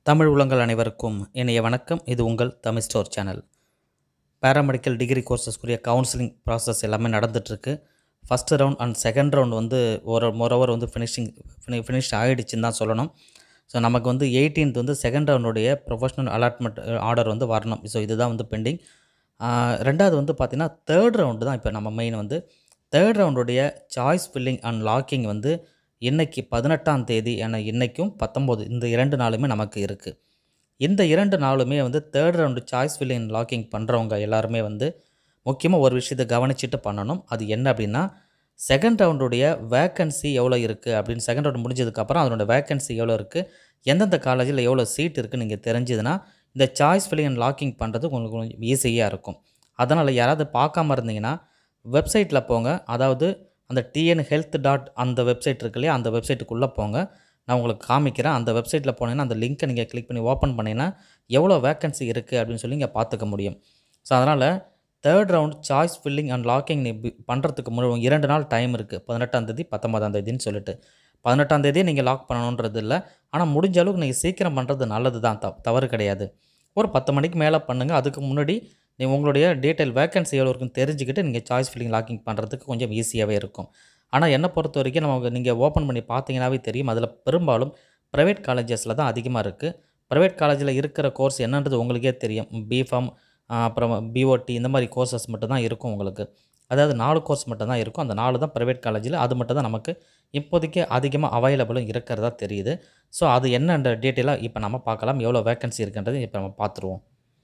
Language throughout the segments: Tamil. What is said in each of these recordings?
தமிழ் உள்ளங்கள் அனைவருக்கும் இணைய வணக்கம் இது உங்கள் Tamil store channel paramedical degree கோர்சஸ்க்குரிய கவுன்சிலிங் ப்ராசஸ் எல்லாமே நடந்துகிட்ருக்கு first round and second round வந்து ஒரு மொரோவர் வந்து ஃபினிஷிங் ஃபினி ஃபினிஷ் ஆகிடுச்சின்னு தான் சொல்லணும் ஸோ நமக்கு வந்து எயிட்டீன்த் வந்து செகண்ட் ரவுண்டுடைய ப்ரொஃபஷனல் அலாட்மெண்ட் ஆர்டர் வந்து வரணும் ஸோ இதுதான் வந்து பெண்டிங் ரெண்டாவது வந்து பார்த்திங்கன்னா தேர்ட் ரவுண்டு தான் இப்போ நம்ம மெயின் வந்து தேர்ட் ரவுண்டுடைய சாய்ஸ் ஃபில்லிங் அண்ட் லாக்கிங் வந்து இன்னைக்கு பதினெட்டாம் தேதி என இன்றைக்கும் பத்தொம்போது இந்த இரண்டு நாளுமே நமக்கு இருக்குது இந்த இரண்டு நாளுமே வந்து third round choice filling locking பண்ணுறவங்க எல்லாருமே வந்து முக்கியமாக ஒரு விஷயத்தை கவனிச்சுட்டு பண்ணணும் அது என்ன அப்படின்னா செகண்ட் ரவுண்டுடைய வேக்கன்சி எவ்வளோ இருக்குது அப்படின்னு செகண்ட் ரவுண்ட் முடிஞ்சதுக்கப்புறம் அதனோட வேக்கன்சி எவ்வளோ இருக்குது எந்தெந்த காலேஜில் எவ்வளோ சீட் இருக்குன்னு நீங்கள் தெரிஞ்சதுன்னா இந்த சாய்ஸ் ஃபில்லிங் அண்ட் லாக்கிங் பண்ணுறது உங்களுக்கு கொஞ்சம் ஈஸியாக இருக்கும் அதனால் யாராவது பார்க்காம இருந்தீங்கன்னா வெப்சைட்டில் போங்க அதாவது அந்த டிஎன் ஹெல்த் டாட் அந்த வெப்சைட் இருக்கு இல்லையா அந்த வெப்சைட்டுக்குள்ளே போங்க நான் உங்களுக்கு காமிக்கிறேன் அந்த வெப்சைட்டில் போனீங்கன்னா அந்த லிங்க்கை நீங்கள் கிளிக் பண்ணி ஓப்பன் பண்ணிங்கன்னா எவ்வளோ வேக்கன்சி இருக்குது அப்படின்னு சொல்லி இங்கே பார்த்துக்க முடியும் ஸோ அதனால் third round choice filling and locking நீ பண்ணுறதுக்கு முன்னாடி இரண்டு நாள் டைம் இருக்குது பதினெட்டாம் தேதி பத்தொன்பதாம் தேதின்னு சொல்லிட்டு பதினெட்டாம் தேதியே நீங்கள் லாக் பண்ணணுன்றது இல்லை ஆனால் முடிஞ்ச அளவுக்கு நீங்கள் சீக்கிரம் பண்ணுறது நல்லது தான் த தவறு கிடையாது ஒரு பத்து மணிக்கு மேலே பண்ணுங்கள் அதுக்கு முன்னாடி நீ உங்களுடைய டீட்டெயில் வேக்கன்சி எவ்வளோ இருக்குன்னு தெரிஞ்சுக்கிட்டு நீங்கள் சாய்ஸ் ஃபில்லிங் லாக்கிங் பண்ணுறதுக்கு கொஞ்சம் ஈஸியாகவே இருக்கும் ஆனால் என்னை பொறுத்த வரைக்கும் நமக்கு நீங்கள் ஓப்பன் பண்ணி பார்த்தீங்கன்னாவே தெரியும் அதில் பெரும்பாலும் ப்ரைவேட் காலேஜஸில் தான் அதிகமாக இருக்குது ப்ரைவேட் காலேஜில் இருக்கிற கோர்ஸ் என்னன்றது உங்களுக்கே தெரியும் பிஃபார்ம் அப்புறம் பிஓடி இந்த மாதிரி கோர்சஸ் மட்டும் தான் இருக்கும் உங்களுக்கு அதாவது நாலு கோர்ஸ் மட்டும் தான் இருக்கும் அந்த நாலு தான் ப்ரைவேட் காலேஜில் அது மட்டும் தான் நமக்கு இப்போதைக்கு அதிகமாக அவைலபிளும் இருக்கிறதா தெரியுது ஸோ அது என்னன்ற டீட்டெயிலாக இப்போ நம்ம பார்க்கலாம் எவ்வளோ வேக்கன்சி இருக்குன்றது இப்போ நம்ம பார்த்துருவோம்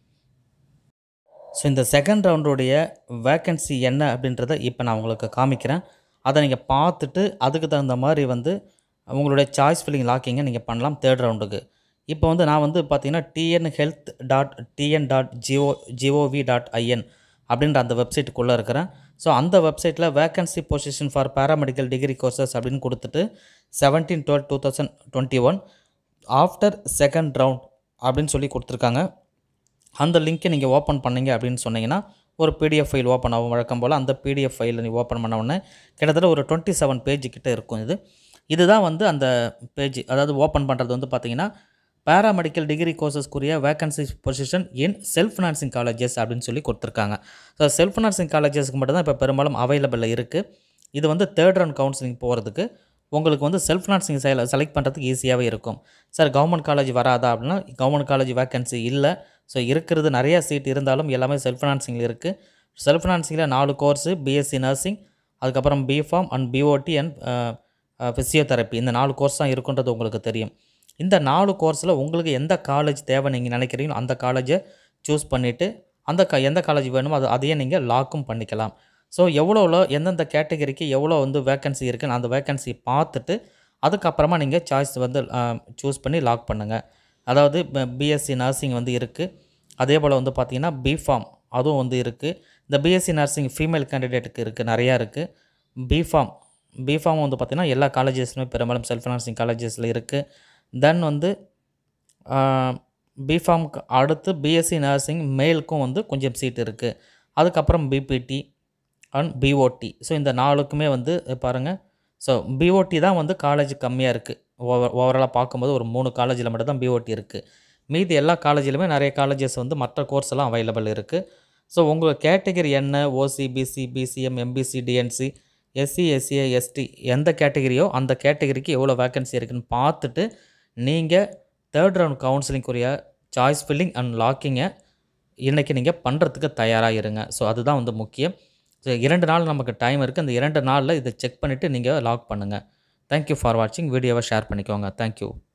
ஸோ இந்த செகண்ட் ரவுண்டுடைய வேக்கன்சி என்ன அப்படின்றத இப்போ நான் உங்களுக்கு காமிக்கிறேன் அதை நீங்கள் பார்த்துட்டு அதுக்கு தகுந்த மாதிரி வந்து உங்களுடைய சாய்ஸ் ஃபில்லிங் லாக்கிங்கை நீங்கள் பண்ணலாம் தேர்ட் ரவுண்டுக்கு இப்போ வந்து நான் வந்து பார்த்தீங்கன்னா TN health dot TN dot G O gov dot in அப்படின்ற அந்த வெப்சைட்டுக்குள்ளே இருக்கிறேன் ஸோ அந்த வெப்சைட்டில் vacancy position for paramedical degree courses அப்படின்னு கொடுத்துட்டு seventeen twelve two thousand twenty one after second round அப்படின்னு சொல்லி கொடுத்துருக்காங்க அந்த லிங்க்கை நீங்கள் ஓப்பன் பண்ணீங்க அப்படின்னு சொன்னீங்கன்னா ஒரு பிடிஎஃப் ஃபைல் ஓப்பன் ஆகும் வழக்கம் போல் அந்த பிடிஎஃப் ஃபைலை நீ ஓப்பன் பண்ண உடனே கிட்டத்தட்ட ஒரு டுவெண்ட்டி செவன் பேஜ் கிட்ட இருக்கும் இது இதுதான் வந்து அந்த பேஜ் அதாவது ஓப்பன் பண்ணுறது வந்து பார்த்தீங்கன்னா பேராமெடிக்கல் டிகிரி கோர்சஸ்க்குரிய vacancy position in self financing colleges அப்படின்னு சொல்லி கொடுத்துருக்காங்க ஸோ செல்ஃப் ஃபினான்சிங் காலேஜஸ்க்கு மட்டும் தான் இப்போ பெரும்பாலும் அவைலபிளில் இருக்குது இது வந்து தேர்ட் ரவுண்ட் கவுன்சிலிங் போகிறதுக்கு உங்களுக்கு வந்து செல்ஃப் ஃபினான்சிங் செல செலக்ட் பண்ணுறதுக்கு ஈஸியாகவே இருக்கும் சார் கவர்மெண்ட் காலேஜ் வராதா அப்படின்னா கவர்மெண்ட் காலேஜ் வேக்கன்சி இல்லை ஸோ இருக்கிறது நிறைய சீட் இருந்தாலும் எல்லாமே செல்ஃப் ஃபினான்சிங்கில் இருக்குது செல்ஃப் ஃபினான்சிங்கில் நாலு கோர்ஸு பிஎஸ்சி நர்சிங் அதுக்கப்புறம் B Pharm and BOT and physiotherapy இந்த நாலு கோர்ஸ் தான் இருக்குன்றது உங்களுக்கு தெரியும் இந்த நாலு கோர்ஸில் உங்களுக்கு எந்த காலேஜ் தேவை நீங்கள் நினைக்கிறீங்களோ அந்த காலேஜை சூஸ் பண்ணிவிட்டு அந்த க எந்த காலேஜ் வேணுமோ அது அதையே நீங்கள் லாக்கும் பண்ணிக்கலாம் ஸோ எவ்வளோ எந்தெந்த கேட்டகரிக்கு எவ்வளோ வந்து வேக்கன்சி இருக்குன்னு அந்த வேக்கன்சி பார்த்துட்டு அதுக்கப்புறமா நீங்கள் சாய்ஸ் வந்து சூஸ் பண்ணி லாக் பண்ணுங்கள் அதாவது பிஎஸ்சி நர்சிங் வந்து இருக்குது அதே போல் வந்து பார்த்திங்கன்னா பிஃபார்ம் அதுவும் வந்து இருக்குது இந்த பிஎஸ்சி நர்சிங் ஃபீமேல் கேண்டிடேட்டுக்கு இருக்குது நிறையா இருக்குது பிஃபார்ம் பிஃபார்ம் வந்து பார்த்திங்கன்னா எல்லா காலேஜஸ்லுமே பெரும்பாலும் செல்ஃப் நர்சிங் காலேஜஸில் இருக்குது தென் வந்து பிஃபார்முக்கு அடுத்து பிஎஸ்சி நர்சிங் மேலுக்கும் வந்து கொஞ்சம் சீட் இருக்குது அதுக்கப்புறம் பிபிடி அண்ட் பிஓடி ஸோ இந்த நாலுக்குமே வந்து பாருங்கள் ஸோ பிஓடி தான் வந்து காலேஜ் கம்மியாக இருக்குது ஓவர் ஓவராலாக பார்க்கும்போது ஒரு மூணு காலேஜில் மட்டும் தான் பிஓடி இருக்குது மீதி எல்லா காலேஜிலுமே நிறைய காலேஜஸ் வந்து மற்ற கோர்ஸ் எல்லாம் அவைலபிள் இருக்குது ஸோ உங்கள் கேட்டகரி என்ன OC BC BCM MBC DNC SC SCA ST எந்த கேட்டகரியோ அந்த கேட்டகரிக்கு எவ்வளோ வேக்கன்சி இருக்குதுன்னு பார்த்துட்டு நீங்கள் தேர்ட் ரவுண்ட் கவுன்சிலிங்குரிய சாய்ஸ் ஃபில்லிங் அண்ட் லாக்கிங்கை இன்றைக்கி நீங்கள் பண்ணுறதுக்கு தயாராக இருங்க ஸோ அதுதான் வந்து முக்கியம் ஸோ இரண்டு நாள் நமக்கு டைம் இருக்குது அந்த இரண்டு நாளில் இதை செக் பண்ணிவிட்டு நீங்கள் லாக் பண்ணுங்கள் தேங்க்யூ ஃபார் வாட்சிங் வீடியோவை ஷேர் பண்ணிக்கோங்க தேங்க்யூ